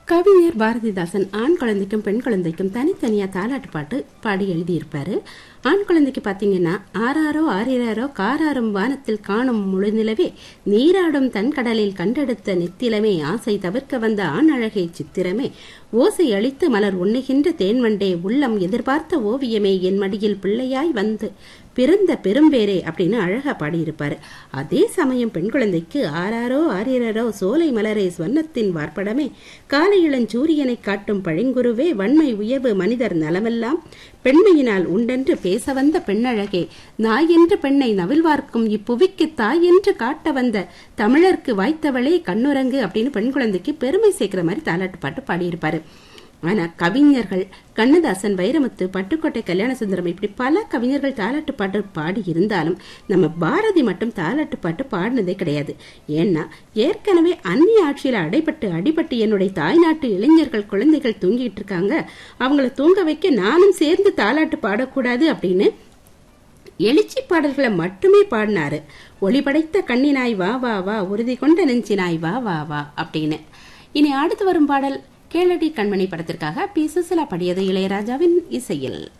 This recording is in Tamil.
கவிஞர் பாரதிதாசன் ஆண் குழந்தைக்கும் பெண் குழந்தைக்கும் தனித்தனியா தாலாட்டு பாட்டு பாடி எழுதியிருப்பாரு ஆண் குழந்தைக்கு பாத்தீங்கன்னா ஆறாரோ ஆறிராரோ காராரும் வானத்தில் காணும் முழுநிலவே நீராடும் தன் கடலில் கண்டெடுத்த நித்திலமே ஆசை தவிர்க்க வந்த ஆண் அழகை சித்திரமே ஓசை அளித்து மலர் உண்ணுகின்ற தேன்வண்டே உள்ளம் எதிர்பார்த்த ஓவியமே என் மடியில் பிள்ளையாய் வந்து பிறந்த பெரும்பேரே அப்படின்னு அழகா பாடியிருப்பாரு அதே சமயம் பெண் குழந்தைக்கு ஆறாரோ ஆறிரரோ சோலை மலரே ஸ்வர்ணத்தின் வார்ப்படமே காலை இளஞ்சூரியனை காட்டும் பழங்குருவே வன்மை உயர்வு மனிதர் நலமெல்லாம் பெண்மையினால் உண்டென்று பேச வந்த பெண்ணழகே நாய் என்ற பெண்ணை நவில்வார்க்கும் இப்புவிக்கு தாய் என்று காட்ட வந்த தமிழர்க்கு வாய்த்தவளே கண்ணுரங்கு அப்படின்னு பெண் குழந்தைக்கு பெருமை சேர்க்கிற மாதிரி தாலாட்டு பாட்டு பாடியிருப்பாரு ஆனா கவிஞர்கள் கண்ணதாசன் வைரமுத்து பட்டுக்கோட்டை கல்யாண சுந்தரம் இப்படி பல கவிஞர்கள் தாலாட்டு பாட்டு பாடி இருந்தாலும் நம்ம பாரதி மட்டும் தாலாட்டு பாட்டு பாடினதே கிடையாது ஏன்னா ஏற்கனவே அந்நிய ஆட்சியில அடைபட்டு அடிபட்டு என்னுடைய தாய்நாட்டு இளைஞர்கள் குழந்தைகள் தூங்கிட்டு இருக்காங்க அவங்கள தூங்க வைக்க நானும் சேர்ந்து தாலாட்டு பாடக்கூடாது அப்படின்னு எழுச்சி பாடல்களை மட்டுமே பாடினாரு ஒளிபடைத்த கண்ணினாய் வா வா வா உறுதி கொண்ட நெஞ்சினாய் வா வா வா அப்படின்னு இனி அடுத்து வரும் பாடல் கேளடி கண்மணி படத்திற்காக பி சுசிலா பாடியது இளையராஜாவின் இசையில்